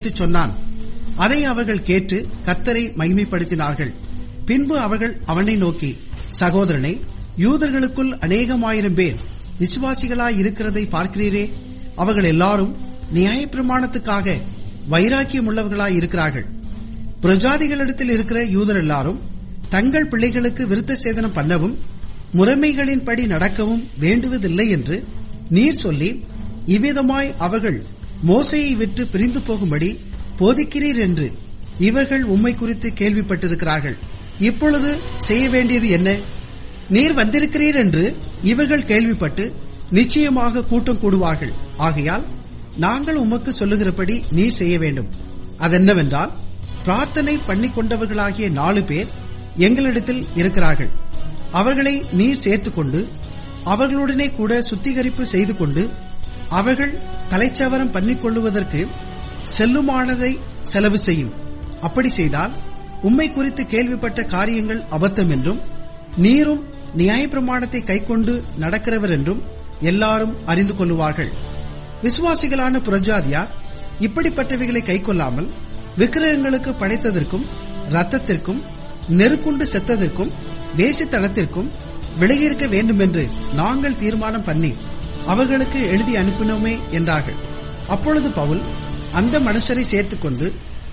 சொன்னான் அதை அவர்கள் கேட்டு கர்த்தரை மகிமைப்படுத்தினார்கள் பின்பு அவர்கள் அவனை நோக்கி சகோதரனே யூதர்களுக்குள் அநேகமாயிரம் பேர் விசுவாசிகளாய் இருக்கிறதை பார்க்கிறீரே அவர்கள் எல்லாரும் நியாயப்பிரமாணத்துக்காக வைராக்கியம் உள்ளவர்களாய் இருக்கிறார்கள் பிரஜாதிகளிடத்தில் இருக்கிற யூதர் எல்லாரும் தங்கள் பிள்ளைகளுக்கு விருத்த சேதனம் பண்ணவும் முறைமைகளின்படி நடக்கவும் வேண்டுவதில்லை என்று நீர் சொல்லி இவ்விதமாய் அவர்கள் மோசையை விட்டு பிரிந்து போகும்படி போதிக்கிறீர் என்று இவர்கள் உம்மை குறித்து கேள்விப்பட்டிருக்கிறார்கள் இப்பொழுது செய்ய வேண்டியது என்ன நீர் வந்திருக்கிறீர் என்று இவர்கள் கேள்விப்பட்டு நிச்சயமாக கூட்டம் கூடுவார்கள் ஆகையால் நாங்கள் உமக்கு சொல்லுகிறபடி நீர் செய்ய வேண்டும் அதென்னவென்றால் பிரார்த்தனை பண்ணிக் கொண்டவர்களாகிய நாலு பேர் எங்களிடத்தில் இருக்கிறார்கள் அவர்களை நீர் சேர்த்துக்கொண்டு அவர்களுடனே கூட சுத்திகரிப்பு செய்து கொண்டு அவர்கள் தலைச்சவரம் பண்ணிக் கொள்ளுவதற்கு செல்லுமானதை செலவு செய்யும் அப்படி செய்தால் உம்மை குறித்து கேள்விப்பட்ட காரியங்கள் அபத்தம் என்றும் நீரும் நியாயப்பிரமாணத்தை கைக்கொண்டு நடக்கிறவர் என்றும் எல்லாரும் அறிந்து கொள்ளுவார்கள் விசுவாசிகளான புரஜாதியார் இப்படிப்பட்டவைகளை கைக்கொள்ளாமல் விக்கிரகங்களுக்கு படைத்ததற்கும் ரத்தத்திற்கும் நெருக்குண்டு செத்ததற்கும் வேசித்தனத்திற்கும் விலகியிருக்க வேண்டுமென்று நாங்கள் தீர்மானம் பண்ணி அவர்களுக்கு எழுதி அனுப்பினோமே என்றார்கள் அப்பொழுது பவுல் அந்த மனுஷரை சேர்த்துக்கொண்டு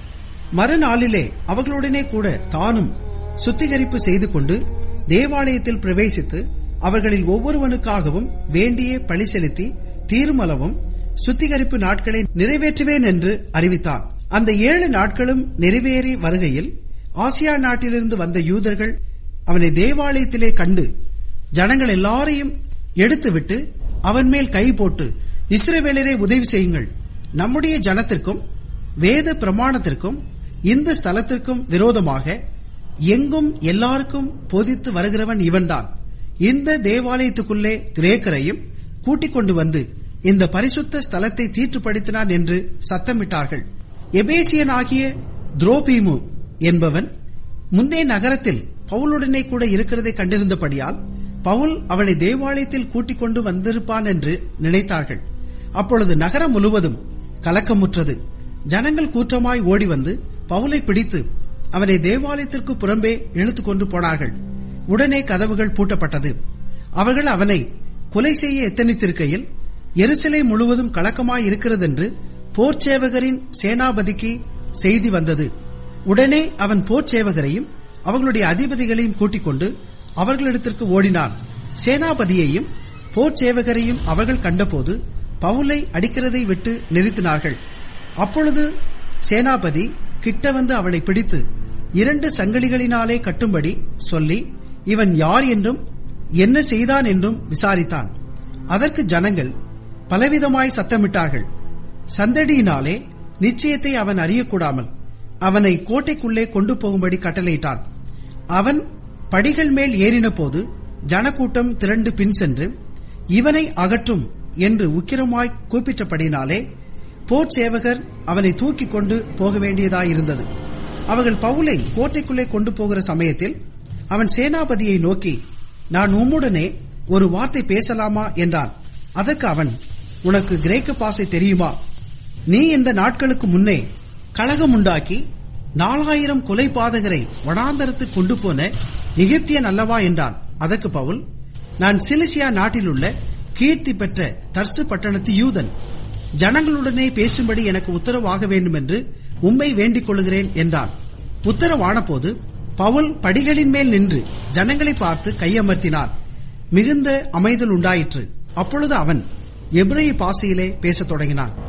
மறுநாளிலே அவர்களுடனே கூட தானும் சுத்திகரிப்பு செய்து கொண்டு தேவாலயத்தில் பிரவேசித்து அவர்களில் ஒவ்வொருவனுக்காகவும் வேண்டிய பழி செலுத்தி தீர்மலவும் சுத்திகரிப்பு நாட்களை நிறைவேற்றுவேன் என்று அறிவித்தான் அந்த ஏழு நாட்களும் நிறைவேறி வருகையில் ஆசியா நாட்டிலிருந்து வந்த யூதர்கள் அவனை தேவாலயத்திலே கண்டு ஜனங்கள் எல்லாரையும் எடுத்துவிட்டு அவன் மேல் கை போட்டு இஸ்ரவேலரை உதவி செய்யுங்கள் நம்முடைய ஜனத்திற்கும் வேத பிரமாணத்திற்கும் இந்த ஸ்தலத்திற்கும் விரோதமாக எங்கும் எல்லாருக்கும் போதித்து வருகிறவன் இவன்தான் இந்த தேவாலயத்துக்குள்ளே கிரேக்கரையும் கூட்டிக் கொண்டு வந்து இந்த பரிசுத்த ஸ்தலத்தை தீட்டுப்படுத்தினான் என்று சத்தமிட்டார்கள் எபேசியனாகிய துரோபீமு என்பவன் முன்னே நகரத்தில் பவுலுடனே கூட இருக்கிறதை கண்டிருந்தபடியால் பவுல் அவனை தேவாலயத்தில் கூட்டிக் கொண்டு வந்திருப்பான் என்று நினைத்தார்கள் அப்பொழுது நகரம் முழுவதும் கலக்கமுற்றது ஜனங்கள் கூட்டமாய் ஓடி வந்து பவுலை பிடித்து அவனை தேவாலயத்திற்கு புறம்பே இழுத்துக் கொண்டு போனார்கள் உடனே கதவுகள் பூட்டப்பட்டது அவர்கள் அவனை கொலை செய்ய எத்தனித்திருக்கையில் எருசலை முழுவதும் கலக்கமாய் இருக்கிறதென்று போர்ச்சேவகரின் சேனாபதிக்கு செய்தி வந்தது உடனே அவன் போர்ச்சேவகரையும் அவர்களுடைய அதிபதிகளையும் கூட்டிக் கொண்டு அவர்களிடத்திற்கு ஓடினான் சேனாபதியையும் போர்ச்சேவகரையும் அவர்கள் கண்டபோது பவுலை அடிக்கிறதை விட்டு நிறுத்தினார்கள் அப்பொழுது சேனாபதி கிட்ட வந்து அவனை பிடித்து இரண்டு சங்கிலிகளினாலே கட்டும்படி சொல்லி இவன் யார் என்றும் என்ன செய்தான் என்றும் விசாரித்தான் அதற்கு ஜனங்கள் பலவிதமாய் சத்தமிட்டார்கள் சந்தடியினாலே நிச்சயத்தை அவன் அறியக்கூடாமல் அவனை கோட்டைக்குள்ளே கொண்டு போகும்படி கட்டளையிட்டான் அவன் படிகள் மேல் ஏறின போது ஜனக்கூட்டம் திரண்டு பின் சென்று இவனை அகற்றும் என்று உக்கிரமாய் கூப்பிட்டபடினாலே போர் சேவகர் அவனை தூக்கிக் கொண்டு போக வேண்டியதாயிருந்தது அவர்கள் பவுலை கோட்டைக்குள்ளே கொண்டு போகிற சமயத்தில் அவன் சேனாபதியை நோக்கி நான் உம்முடனே ஒரு வார்த்தை பேசலாமா என்றான் அதற்கு அவன் உனக்கு கிரேக்க பாசை தெரியுமா நீ இந்த நாட்களுக்கு முன்னே கழகம் உண்டாக்கி நாலாயிரம் கொலை பாதகரை வடாந்தரத்துக்கு கொண்டு போன எகிப்தியன் அல்லவா என்றான் அதற்கு பவுல் நான் சிலிசியா நாட்டிலுள்ள கீர்த்தி பெற்ற தர்சு பட்டணத்து யூதன் ஜனங்களுடனே பேசும்படி எனக்கு உத்தரவாக வேண்டும் என்று உம்மை வேண்டிக் கொள்கிறேன் என்றான் உத்தரவான போது பவுல் படிகளின் மேல் நின்று ஜனங்களை பார்த்து கையமர்த்தினான் மிகுந்த அமைதல் உண்டாயிற்று அப்பொழுது அவன் எப்ரேய பாசையிலே பேசத் தொடங்கினான்